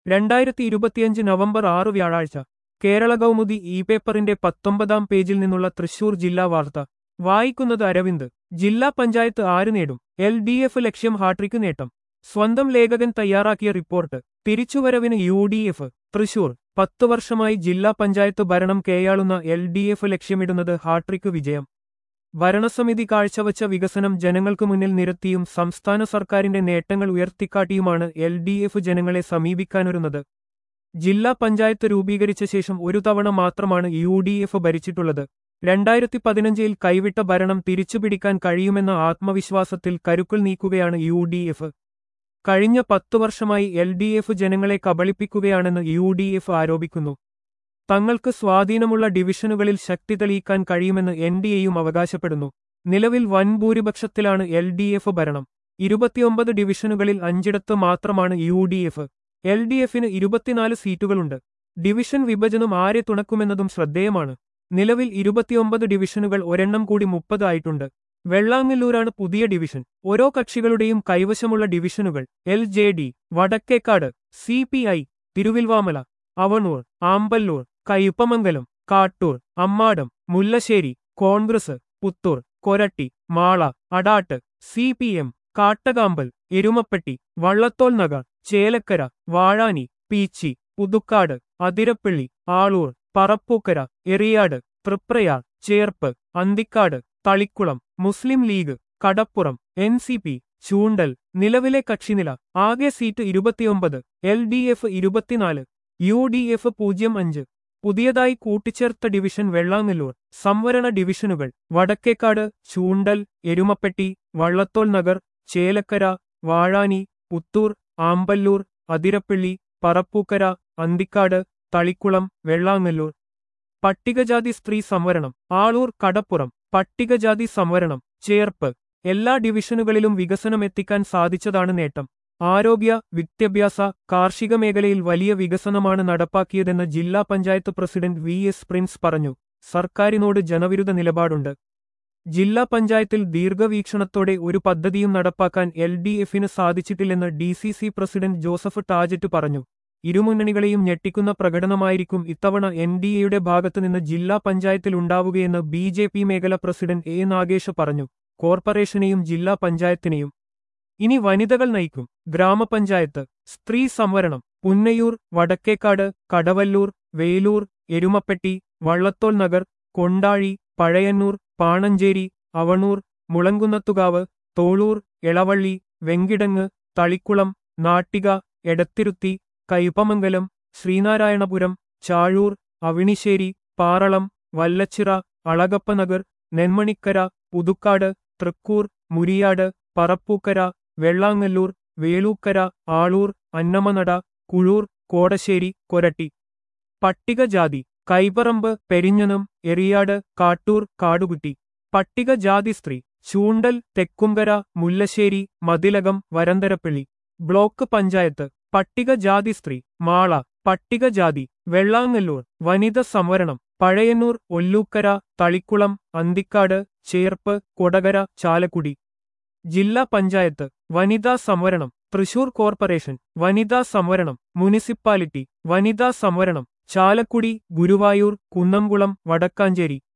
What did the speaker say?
രണ്ടായിരത്തി ഇരുപത്തിയഞ്ച് നവംബർ ആറ് വ്യാഴാഴ്ച കേരള കൗമുദി ഇ പേപ്പറിന്റെ പത്തൊമ്പതാം പേജിൽ നിന്നുള്ള തൃശൂർ ജില്ലാ വാർത്ത വായിക്കുന്നത് അരവിന്ദ് ജില്ലാ പഞ്ചായത്ത് ആര് നേടും എൽ ഡി എഫ് ലക്ഷ്യം ഹാട്രിക്ക് നേട്ടം സ്വന്തം ലേഖകൻ തയ്യാറാക്കിയ റിപ്പോർട്ട് തിരിച്ചുവരവിന് യു ഡി എഫ് തൃശൂർ പത്തു വർഷമായി ജില്ലാ പഞ്ചായത്ത് ഭരണം കൈയാളുന്ന എൽ ഡി എഫ് ലക്ഷ്യമിടുന്നത് ഹാട്രിക്ക് വിജയം ഭരണസമിതി കാഴ്ചവച്ച വികസനം ജനങ്ങൾക്ക് മുന്നിൽ നിരത്തിയും സംസ്ഥാന സർക്കാരിന്റെ നേട്ടങ്ങൾ ഉയർത്തിക്കാട്ടിയുമാണ് എൽ ഡി എഫ് ജനങ്ങളെ സമീപിക്കാനൊരുന്നത് ജില്ലാ പഞ്ചായത്ത് രൂപീകരിച്ച ശേഷം ഒരു തവണ മാത്രമാണ് യു ഡി എഫ് ഭരിച്ചിട്ടുള്ളത് രണ്ടായിരത്തി പതിനഞ്ചിൽ കൈവിട്ട ഭരണം തിരിച്ചുപിടിക്കാൻ കഴിയുമെന്ന ആത്മവിശ്വാസത്തിൽ കരുക്കൾ നീക്കുകയാണ് യു ഡി എഫ് കഴിഞ്ഞ പത്തു വർഷമായി എൽ ഡി എഫ് ജനങ്ങളെ കബളിപ്പിക്കുകയാണെന്ന് യു ഡി എഫ് ആരോപിക്കുന്നു തങ്ങൾക്ക് സ്വാധീനമുള്ള ഡിവിഷനുകളിൽ ശക്തി തെളിയിക്കാൻ കഴിയുമെന്ന് എൻ ഡി എയും അവകാശപ്പെടുന്നു നിലവിൽ വൻ ഭൂരിപക്ഷത്തിലാണ് എൽ ഡി എഫ് ഭരണം ഇരുപത്തിയൊമ്പത് ഡിവിഷനുകളിൽ അഞ്ചിടത്ത് മാത്രമാണ് U D F L D എഫിന് ഇരുപത്തിനാല് സീറ്റുകളുണ്ട് ഡിവിഷൻ വിഭജനം ആരെ തുണക്കുമെന്നതും ശ്രദ്ധേയമാണ് നിലവിൽ ഇരുപത്തിയൊമ്പത് ഡിവിഷനുകൾ ഒരെണ്ണം കൂടി മുപ്പത് ആയിട്ടുണ്ട് വെള്ളാങ്ങല്ലൂരാണ് പുതിയ ഡിവിഷൻ ഓരോ കക്ഷികളുടെയും കൈവശമുള്ള ഡിവിഷനുകൾ L J D Vadakkekad C P I Thiruvilwamala Avanoor Amballur Kaipamangalam Kattoor Ammadam Mullassery Congress Puthur Koratty Mala Adat C P M Kattakampal Erumapetty Vallathol Nagar Chelakkara Vazhani Peechi Puthukkad Athirappilly Aloor Parappukkara Eriyad Triprayar Cherpu Anthikad Thalikulam Muslim League Kadappuram N C P Choondal നിലവിലെ കക്ഷിനില ആകെ സീറ്റ് ഇരുപത്തിയൊമ്പത് എൽ ഡി എഫ് ഇരുപത്തിനാല് യു ഡി എഫ് പൂജ്യം അഞ്ച് പുതിയതായി കൂട്ടിച്ചേർത്ത ഡിവിഷൻ വെള്ളാങ്ങല്ലൂർ സംവരണ ഡിവിഷനുകൾ വടക്കേക്കാട് ചൂണ്ടൽ എരുമപ്പെട്ടി വള്ളത്തോൾ നഗർ ചേലക്കര വാഴാനി പുത്തൂർ ആമ്പല്ലൂർ അതിരപ്പള്ളി പറപ്പൂക്കര അന്തിക്കാട് തളിക്കുളം വെള്ളാങ്ങല്ലൂർ പട്ടികജാതി സ്ത്രീ സംവരണം ആളൂർ കടപ്പുറം പട്ടികജാതി സംവരണം ചേർപ്പ് എല്ലാ ഡിവിഷനുകളിലും വികസനം എത്തിക്കാൻ സാധിച്ചതാണ് നേട്ടം ആരോഗ്യ വിദ്യാഭ്യാസ കാർഷിക മേഖലയിൽ വലിയ വികസനമാണ് നടപ്പാക്കിയതെന്ന് ജില്ലാ panchayat president V S Prince പറഞ്ഞു സർക്കാരിനോട് ജനവിരുദ്ധ നിലപാടുണ്ട് ജില്ലാ പഞ്ചായത്തിൽ ദീർഘവീക്ഷണത്തോടെ ഒരു പദ്ധതിയും നടപ്പാക്കാൻ എൽ ഡി എഫിന് സാധിച്ചിട്ടില്ലെന്ന് D C C president Joseph Tajet പറഞ്ഞു ഇരുമുന്നണികളെയും ഞെട്ടിക്കുന്ന പ്രകടനമായിരിക്കും ഇത്തവണ എൻ ഡി എയുടെ ഭാഗത്തുനിന്ന് ജില്ലാ പഞ്ചായത്തിൽ ഉണ്ടാവുകയെന്ന് ബി ജെ പി മേഖല പ്രസിഡന്റ് എ നാഗേഷ് പറഞ്ഞു കോർപ്പറേഷനെയും ജില്ലാ പഞ്ചായത്തിനെയും ഇനി വനിതകൾ നയിക്കും ഗ്രാമപഞ്ചായത്ത് സ്ത്രീ സംവരണം പുന്നയൂർ വടക്കേക്കാട് കടവല്ലൂർ വേലൂർ എരുമപ്പെട്ടി വള്ളത്തോൾ നഗർ കൊണ്ടാഴി പഴയന്നൂർ പാണഞ്ചേരി അവണൂർ മുളങ്കുന്നത്തുകാവ് തോളൂർ എളവള്ളി വെങ്കിടങ്ങ് തളിക്കുളം നാട്ടിക എടത്തിരുത്തി കയ്പമംഗലം ശ്രീനാരായണപുരം ചാഴൂർ അവിണിശ്ശേരി പാറളം വല്ലച്ചിറ അളഗപ്പനഗർ നെന്മണിക്കര പുതുക്കാട് തൃക്കൂർ മുരിയാട് പറപ്പൂക്കര വെള്ളാങ്ങല്ലൂർ വേളൂക്കര ആളൂർ അന്നമനട കുഴൂർ കോടശ്ശേരി കൊരട്ടി പട്ടികജാതി കൈപറമ്പ് പെരിഞ്ഞനം എറിയാട് കാട്ടൂർ കാടുകുട്ടി പട്ടികജാതി സ്ത്രീ ചൂണ്ടൽ തെക്കുംകര മുല്ലശ്ശേരി മതിലകം വരന്തരപ്പള്ളി ബ്ലോക്ക് പഞ്ചായത്ത് പട്ടികജാതി സ്ത്രീ മാള പട്ടികജാതി വെള്ളാങ്ങല്ലൂർ വനിത സംവരണം പഴയന്നൂർ ഒല്ലൂക്കര തളിക്കുളം അന്തിക്കാട് ചേർപ്പ് കൊടകര ചാലക്കുടി ജില്ലാ പഞ്ചായത്ത് വനിതാ സംവരണം തൃശൂർ കോർപ്പറേഷൻ വനിതാ സംവരണം മുനിസിപ്പാലിറ്റി വനിതാ സംവരണം ചാലക്കുടി ഗുരുവായൂർ കുന്നംകുളം വടക്കാഞ്ചേരി